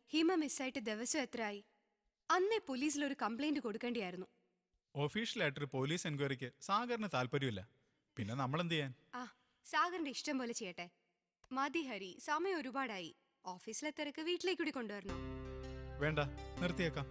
ഹിമ മിസ്സായിട്ട് ദിവസം എത്രയായി അന്നേ പോലീസിൽ ഒരു കംപ്ലൈന്റ് കൊടുക്കേണ്ടിയായിരുന്നു ഒഫീഷ്യലായിട്ടൊരു പോലീസ് എൻക്വയറിക്ക് സാഗറിന് താല്പര്യമില്ല പിന്നെ നമ്മൾ എന്ത് ചെയ്യാൻ ആ സാഗറിന്റെ ഇഷ്ടം പോലെ ചെയ്യട്ടെ മതി ഹരി സമയം ഒരുപാടായി ഓഫീസിലെ തിരക്ക് വീട്ടിലേക്ക് കൂടി കൊണ്ടുവരണോ വേണ്ട നിർത്തിയേക്കാം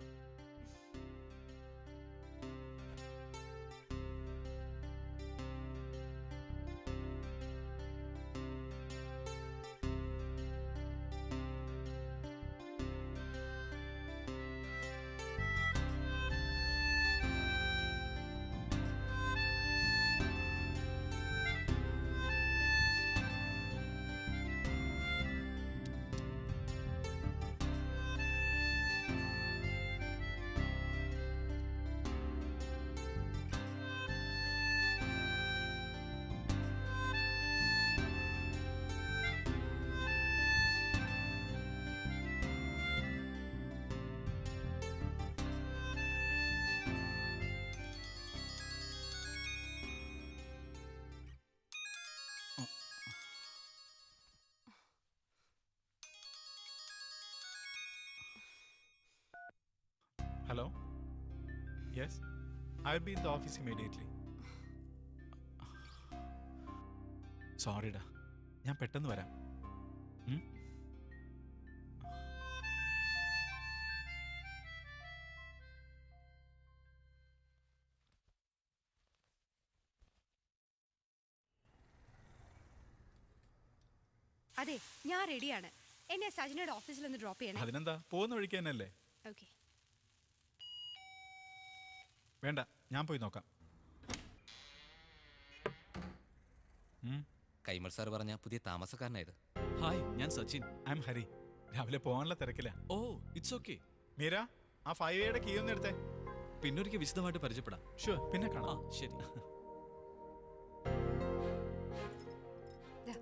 hello yes I will be in the office immediately സോറിടാ ഞാൻ പെട്ടെന്ന് വരാം ഉം? അതെ ഞാൻ റെഡിയാണ് എന്നെ സജനയുടെ ഓഫീസിൽ ഒന്ന് ഡ്രോപ്പ് ചെയ്യണേ അതിനെന്താ പോകുന്ന വഴിക്ക് തന്നെയല്ലേ ഓക്കെ വേണ്ട ഞാൻ പോയി നോക്കാം ഉം, കൈമൾ സാർ പറഞ്ഞ പുതിയ താമസക്കാരനായത് ഹായ് ഞാൻ സച്ചിൻ ഐ എം ഹരി രാവിലെ പോകാനുള്ള തിരക്കില്ല ഓ ഇറ്റ്സ് ഓക്കെ മീര ആ ഫൈവ് എയുടെ കീ ഒന്ന് എടുത്തേ പിന്നൊരിക്കൽ വിശദമായിട്ട് പരിചയപ്പെടാം ഷുവർ പിന്നെ ആ കാണാം ശരി ദാ.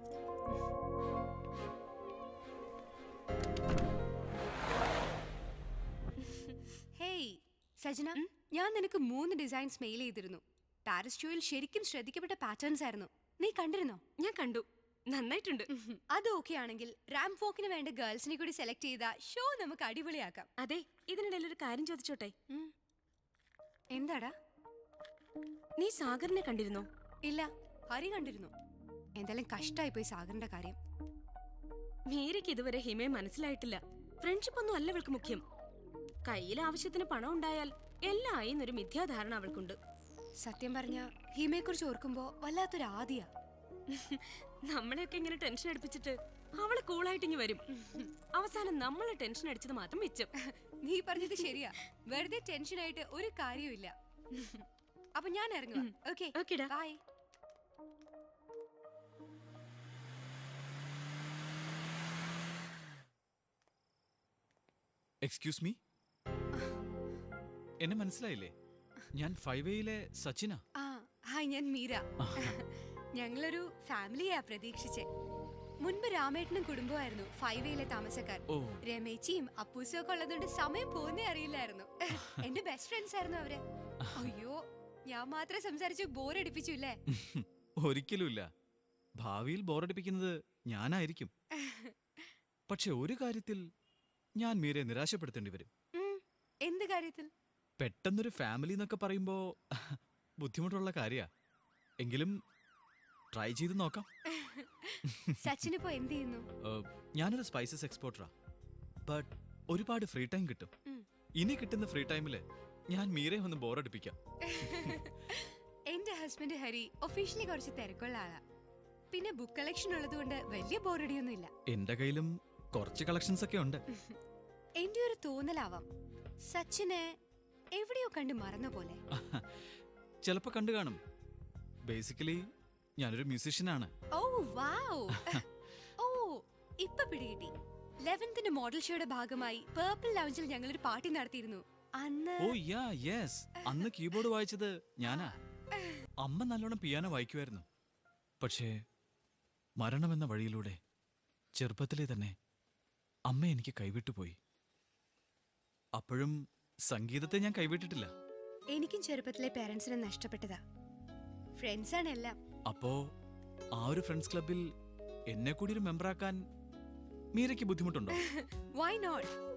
ഹേയ് സജന ഞാൻ നിനക്ക് മൂന്ന് ഡിസൈൻസ് മെയിൽ ചെയ്തിരുന്നു പാരിസ് ഷോയിൽ ശരിക്കും ശ്രദ്ധിക്കപ്പെട്ട പാറ്റേൺസ് ആയിരുന്നു നീ കണ്ടിരുന്നോ ഞാൻ കണ്ടു നന്നായിട്ടുണ്ട് അത് ഓക്കെ ആണെങ്കിൽ റാം ഫോക്കിന് വേണ്ട ഗേൾസിനെ കൂടി സെലക്ട് ചെയ്ത ഷോ നമുക്ക് അടിപൊളിയാക്കാം അതെ ഇതിനിടയിൽ ഒരു കാര്യം ചോദിച്ചോട്ടെ എന്താടാ നീ സാഗറിനെ കണ്ടിരുന്നോ ഇല്ല ഹരി കണ്ടിരുന്നു എന്തായാലും കഷ്ടായി പോയി സാഗറിന്റെ കാര്യം മീരയ്ക്ക് ഇതുവരെ ഹിമയെ മനസ്സിലായിട്ടില്ല ഫ്രണ്ട്ഷിപ്പ് ഒന്നും അല്ല അവൾക്ക് മുഖ്യം കയ്യിൽ ആവശ്യത്തിന് പണം ഉണ്ടായാൽ എല്ലാം ആയി എന്നൊരു മിഥ്യാധാരണ അവൾക്കുണ്ട് സത്യം പറഞ്ഞ ഹിമയെ കുറിച്ച് ഓർക്കുമ്പോ വല്ലാത്തൊരു ആദിയാ നമ്മളെയൊക്കെ ഇങ്ങനെ ടെൻഷൻ അടുപ്പിച്ചിട്ട് അവള് കൂളായിട്ട് ഇങ്ങ് വരും അവസാനം നമ്മളെ ടെൻഷൻ അടിച്ചത് മാത്രം മിച്ചം നീ പറഞ്ഞത് ശരിയാ വെറുതെ ടെൻഷനായിട്ട് ഒരു കാര്യവുമില്ല അപ്പൊ ഞാൻ ഇറങ്ങുക ഓക്കെ ഓക്കെടാ. ബൈ എക്സ്ക്യൂസ് മീ എന്നെ മനസ്സിലായില്ലേ ഞാൻ ഫൈവ് എയിലെ സച്ചിനാ ആ ഹായ് ഞാൻ മീര ഞങ്ങളൊരു ഫാമിലിയാ പ്രതീക്ഷിച്ചേ മുൻപ് രാമേട്ടനും കുടുംബമായിരുന്നു ഫൈവേയിലെ താമസക്കാർ ഓ. രമേച്ചിയും അപ്പൂസും ഒക്കെ ഉള്ളതുകൊണ്ട് സമയം പോകുന്നേ അറിയില്ലായിരുന്നു എന്റെ ബെസ്റ്റ് ഫ്രണ്ട്സ് ആയിരുന്നു അവര് അയ്യോ ഞാൻ മാത്രം സംസാരിച്ച് ബോറടിപ്പിച്ചു അല്ലേ ഒരിക്കലുമില്ല ഭാവിയിൽ ബോറടിപ്പിക്കുന്നത് ഞാനായിരിക്കും പക്ഷെ ഒരു കാര്യത്തിൽ ഞാൻ മീരെ നിരാശപ്പെടുത്തേണ്ടി വരും ഉം, എന്ത് കാര്യത്തിൽ പെട്ടെന്നൊരു ഫാമിലി എന്നൊക്കെ പറയുമ്പോ ബുദ്ധിമുട്ടുള്ള കാര്യാ എങ്കിലും ട്രൈ ചെയ്ത് നോക്കാം സച്ചിൻ ഇപ്പോ എന്ത് ചെയ്യുന്നു ഏഹ്, ഞാനൊരു സ്പൈസസ് എക്സ്പോർട്ടറാ ബട്ട് ഒരുപാട് ഫ്രീ ടൈം കിട്ടും ഇനി കിട്ടുന്ന ഫ്രീ ടൈമില് ഞാൻ മീരെ ഒന്ന് ബോറടിപ്പിക്കാം എന്റെ ഹസ്ബൻഡ് ഹരി ഒഫീഷ്യലി കുറച്ച് തിരക്കുള്ള ആളാ പിന്നെ ബുക്ക് കളക്ഷൻ ഉള്ളതുകൊണ്ട് വലിയ ബോറടിയൊന്നും ഇല്ല എന്റെ കയ്യിലും കുറച്ച് കളക്ഷൻസ് ഒക്കെ ഉണ്ട് എന്റെ ഒരു തോന്നലാവാം സച്ചിനെ എവിടെയോ കണ്ട് മറന്ന പോലെ ചിലപ്പോ കണ്ടു കാണും ബേസിക്കലി ഞാനൊരു മ്യൂസീഷ്യനാണ് ഓ വാവ് ഓ ഇപ്പൊ പിടികിട്ടി ലെവൻത്തിന്റെ മോഡൽ ഷോയുടെ ഭാഗമായി പേർപ്പിൾ ലൗഞ്ചിൽ ഞങ്ങൾ ഒരു പാർട്ടി നടത്തിയിരുന്നു അന്ന് ഓ യാ യെസ് അന്ന് കീബോർഡ് വായിച്ചത് ഞാനാ അമ്മ നല്ലോണം പിയാനോ വായിക്കുമായിരുന്നു പക്ഷേ മരണമെന്ന വഴിയിലൂടെ ചെറുപ്പത്തിലെ തന്നെ അമ്മ എനിക്ക് കൈവിട്ടുപോയി അപ്പോഴും സംഗീതത്തെ ഞാൻ കൈവിട്ടിട്ടില്ല എനിക്കും ചെറുപ്പത്തിലെ പേരൻസിനെ നഷ്ടപ്പെട്ടതാ ഫ്രണ്ട്സാണ് എല്ലാം അപ്പോ ആ ഒരു ഫ്രണ്ട്സ് ക്ലബിൽ എന്നെ കൂടി ഒരു മെമ്പറാക്കാൻ മീരയ്ക്ക് ബുദ്ധിമുട്ടുണ്ടോ വൈ നോട്ട്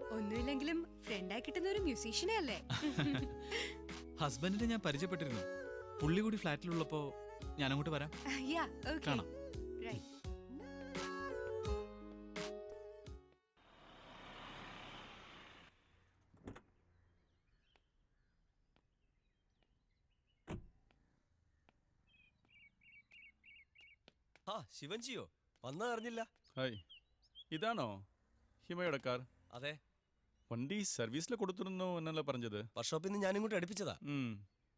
ഒന്നുമില്ലെങ്കിലും ഫ്രണ്ടായി കിട്ടുന്ന ഒരു മ്യൂസീഷ്യനെ അല്ലേ ഹസ്ബൻഡിനെ ഞാൻ പരിചയപ്പെട്ടിരുന്നു പുള്ളി കൂടി ഫ്ലാറ്റിലുള്ളപ്പോ ഞാൻ അങ്ങോട്ട് വരാം യാ ഓക്കെ കാണാം. റൈറ്റ് ആ ശിവൻജിയോ വന്നാ അറിഞ്ഞില്ല ഹായ് ഇതാണോ ഹിമയുടെ കാർ അതെ വണ്ടി സർവീസിൽ കൊടുത്തിരുന്നു എന്നല്ല പറഞ്ഞത് വർക്ക്ഷോപ്പിൽ നിന്ന് ഞാൻ ഇങ്ങോട്ട് അടുപ്പിച്ചതാ ഉം.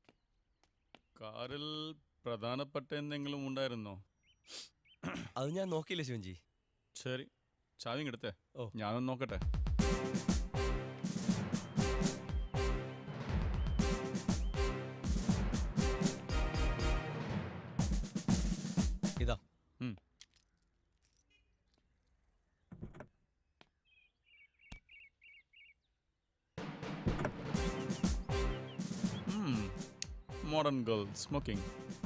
കാറിൽ പ്രധാനപ്പെട്ട എന്തെങ്കിലും ഉണ്ടായിരുന്നോ അത് ഞാൻ നോക്കിയില്ല ശിവൻജി ശരി ചാവിങ് എടുത്തേ ഓ. ഞാനൊന്ന് നോക്കട്ടെ ഇതാ ഉം. മോഡേൺ ഗേൾ സ്മോക്കിംഗ്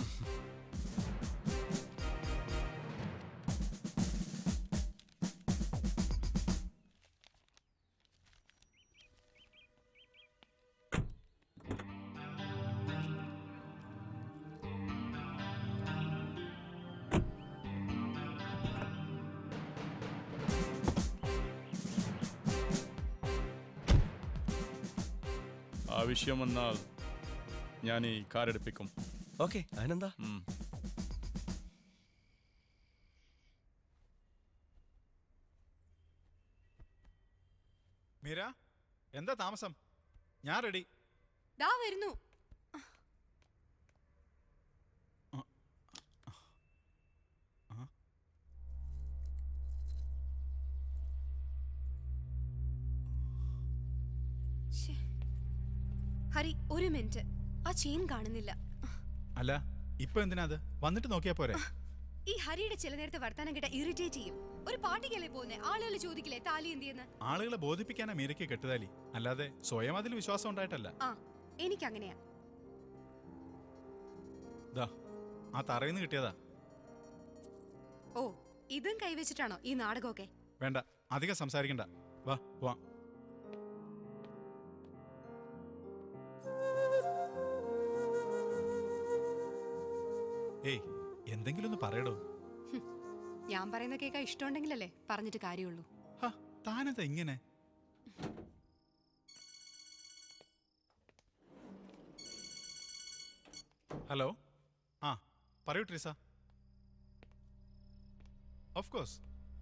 ആവശ്യം വന്നാൽ ഞാൻ ഈ കാർ എടുപ്പിക്കും ഓക്കെ അതിനെന്താ ഉം. മീര എന്താ താമസം ഞാൻ റെഡി ദാ വരുന്നു ശ്ശേ. ഹരി ഒരു മിനിറ്റ് ആ ചെയിൻ കാണുന്നില്ല അല്ല ഇപ്പൊ എന്തിനാ അത് വന്നിട്ട് നോക്കിയാ പോരെ ഈ ഹരിയുടെ ചില നേരത്തെ വർത്താനം കേട്ട ഇറിറ്റേറ്റ് ചെയ്യും ഒരു പാർട്ടിക്കല്ലേ പോകുന്നേ ആളുകൾ ചോദിക്കില്ലേ താലി എന്തിയെന്ന് ആളുകളെ ബോധിപ്പിക്കാനാ മീരയ്ക്ക് കെട്ടുതാലി അല്ലാതെ സ്വയം അതിൽ വിശ്വാസം ഉണ്ടായിട്ടല്ല ആ എനിക്കങ്ങനെയാ ദാ ആ തറയിന്ന് കിട്ടിയതാ ഓ ഇതും കൈവച്ചിട്ടാണോ ഈ നാടകമൊക്കെ വേണ്ട അധികം സംസാരിക്കണ്ട വാ വാ ഏയ് എന്തെങ്കിലും ഒന്ന് പറയടോ ഞാൻ പറയുന്ന കേൾക്കാൻ ഇഷ്ടമുണ്ടെങ്കിലല്ലേ പറഞ്ഞിട്ട് കാര്യമുള്ളൂ ഹ, താനെന്താ ഇങ്ങനെ ഹലോ ആ പറയൂ ട്രീസ ഓഫ് കോഴ്സ്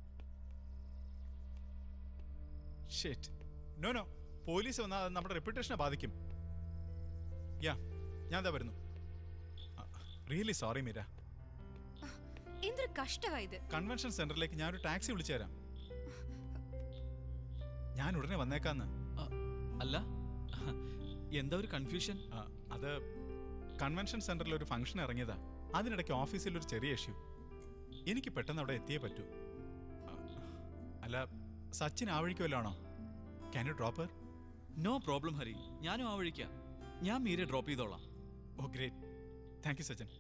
ഷേറ്റ് നോ നോ പോലീസ് വന്നാൽ അത് നമ്മുടെ റെപ്യൂട്ടേഷനെ ബാധിക്കും യാ ഞാൻ എന്താ വരുന്നു റിയലി സോറി മീര എന്തൊരു കഷ്ടമാ ഇത് കൺവെൻഷൻ സെന്ററിലേക്ക് ഞാനൊരു ടാക്സി വിളിച്ചു തരാം ഞാൻ ഉടനെ വന്നേക്കാന്ന് അല്ല എന്താ ഒരു കൺഫ്യൂഷൻ ആ, അത് കൺവെൻഷൻ സെന്ററിൽ ഒരു ഫംഗ്ഷൻ ഇറങ്ങിയതാ അതിനിടയ്ക്ക് ഓഫീസിൽ ഒരു ചെറിയ ഇഷ്യൂ എനിക്ക് പെട്ടെന്ന് അവിടെ എത്തിയേ പറ്റൂ ആ, അല്ല സച്ചിൻ ആ വഴിക്ക് വല്ലതാണോ can you drop her no problem Hari ഞാനും ആ വഴിക്കാം ഞാൻ മീരെ ഡ്രോപ്പ് ചെയ്തോളാം oh great thank you Sachin